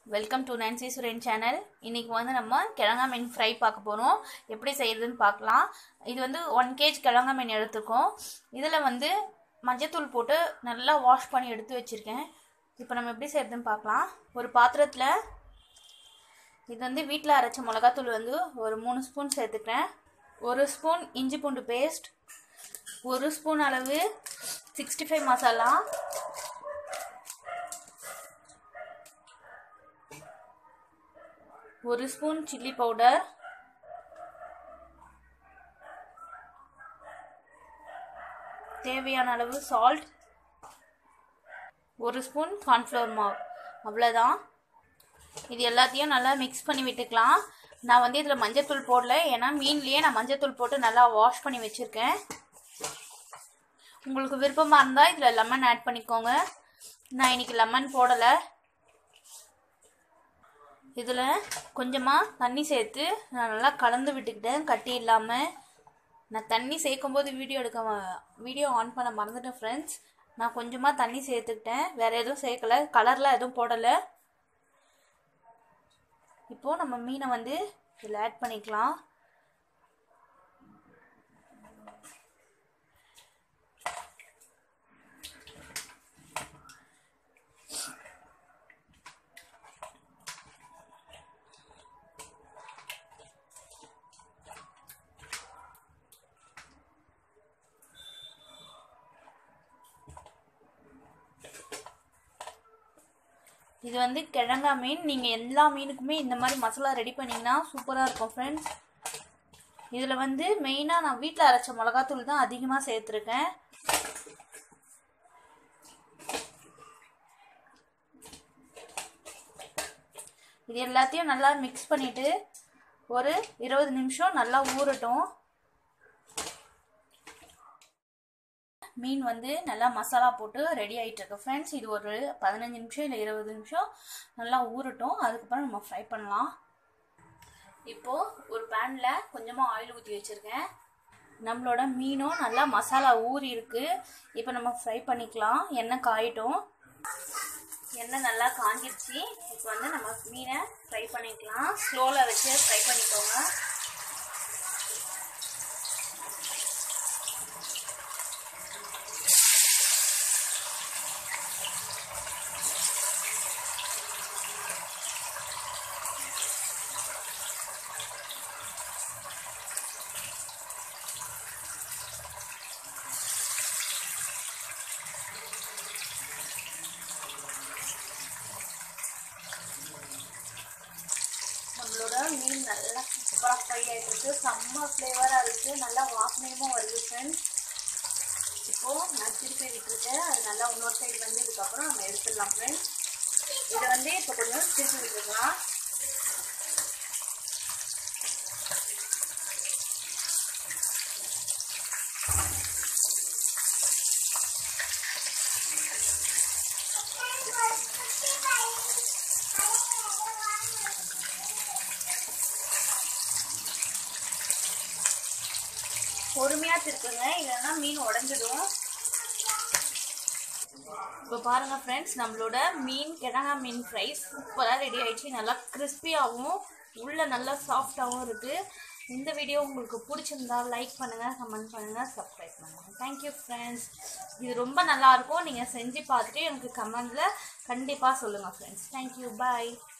welcome to Nancy Suren channel இன்னைக்கு வந்து நம்ம கிழங்கா மீன் ஃப்ரை பார்க்க போகிறோம் எப்படி செய்யறதுன்னு பார்க்கலாம் இது வந்து ஒன் கேஜ் கிழங்கா மீன் எடுத்துருக்கோம் இதில் வந்து மஞ்சத்தூள் போட்டு நல்லா வாஷ் பண்ணி எடுத்து வச்சுருக்கேன் இப்போ நம்ம எப்படி செய்யறதுன்னு பார்க்கலாம் ஒரு பாத்திரத்தில் இது வந்து வீட்டில் அரைச்ச மிளகாத்தூள் வந்து ஒரு மூணு ஸ்பூன் சேர்த்துக்கிறேன் ஒரு ஸ்பூன் இஞ்சி பூண்டு பேஸ்ட் ஒரு ஸ்பூன் அளவு சிக்ஸ்டி ஃபைவ் மசாலா ஒரு ஸ்பூன் சில்லி பவுடர் தேவையான அளவு சால்ட் ஒரு ஸ்பூன் கார்ன்ஃப்ளவர் மாவு அவ்வளோதான் இது எல்லாத்தையும் நல்லா மிக்ஸ் பண்ணி விட்டுக்கலாம் நான் வந்து இதில் மஞ்சத்தூள் போடல ஏன்னா மீன்லேயே நான் மஞ்சத்தூள் போட்டு நல்லா வாஷ் பண்ணி வச்சுருக்கேன் உங்களுக்கு விருப்பமாக இருந்தால் இதில் லெமன் ஆட் பண்ணிக்கோங்க நான் இன்னைக்கு லெமன் போடலை இதில் கொஞ்சமாக தண்ணி சேர்த்து நான் நல்லா கலந்து விட்டுக்கிட்டேன் கட்டி இல்லாமல் நான் தண்ணி சேர்க்கும்போது வீடியோ எடுக்க வீடியோ ஆன் பண்ண மறந்துட்டேன் ஃப்ரெண்ட்ஸ் நான் கொஞ்சமாக தண்ணி சேர்த்துக்கிட்டேன் வேறு எதுவும் சேர்க்கலை கலர்லாம் எதுவும் போடலை இப்போது நம்ம மீனை வந்து இதில் ஆட் பண்ணிக்கலாம் இது வந்து கிழங்கா மீன் நீங்கள் எல்லா மீனுக்குமே இந்த மாதிரி மசாலா ரெடி பண்ணிங்கன்னா சூப்பராக இருக்கும் ஃப்ரெண்ட்ஸ் இதில் வந்து மெயினாக நான் வீட்டில் அரைச்ச மிளகாத்தூள் தான் அதிகமாக சேர்த்துருக்கேன் இது எல்லாத்தையும் நல்லா மிக்ஸ் பண்ணிவிட்டு ஒரு இருபது நிமிஷம் நல்லா ஊறட்டும் மீன் வந்து நல்லா மசாலா போட்டு ரெடி ஆகிட்டு இருக்கு ஃப்ரெண்ட்ஸ் இது ஒரு பதினஞ்சு நிமிஷம் இல்லை இருபது நிமிஷம் நல்லா ஊறட்டும் அதுக்கப்புறம் நம்ம ஃப்ரை பண்ணலாம் இப்போது ஒரு பேனில் கொஞ்சமாக ஆயில் ஊற்றி வச்சுருக்கேன் நம்மளோட மீனும் நல்லா மசாலா ஊறி இருக்கு இப்போ நம்ம ஃப்ரை பண்ணிக்கலாம் எண்ணெய் காயட்டும் எண்ணெய் நல்லா காஞ்சிருச்சு இப்போ வந்து நம்ம மீனை ஃப்ரை பண்ணிக்கலாம் ஸ்லோவில் வச்சு ஃப்ரை பண்ணிக்கோங்க நம்மளோட மீன் நல்லா சூப்பராக ஃப்ரை ஆகிட்டு செம்ம ஃப்ளேவராக இருக்குது நல்லா வாசனையுமும் வருது ஃப்ரெண்ட்ஸ் இப்போது நான் திருப்பி விட்டுருக்கேன் அது நல்லா இன்னொரு சைடு வந்து இதுக்கப்புறம் நம்ம எடுத்துடலாம் ஃப்ரெண்ட்ஸ் இதை வந்து இப்போ கொஞ்சம் திருப்பி விட்டுருக்கலாம் பொறுமையாக திருப்புங்க இல்லைன்னா மீன் உடஞ்சிடும் இப்போ பாருங்க ஃப்ரெண்ட்ஸ் நம்மளோட மீன் கிழங்கா மீன் ஃப்ரை சூப்பராக ரெடி ஆயிடுச்சு நல்லா கிறிஸ்பியாகவும் உள்ள நல்லா சாஃப்டாகவும் இருக்குது இந்த வீடியோ உங்களுக்கு பிடிச்சிருந்தா லைக் பண்ணுங்கள் கமெண்ட் பண்ணுங்கள் சப்ஸ்கிரைப் பண்ணுங்கள் தேங்க்யூ ஃப்ரெண்ட்ஸ் இது ரொம்ப நல்லாயிருக்கும் நீங்கள் செஞ்சு பார்த்துட்டு எனக்கு கமெண்டில் கண்டிப்பாக சொல்லுங்கள் ஃப்ரெண்ட்ஸ் தேங்க்யூ பாய்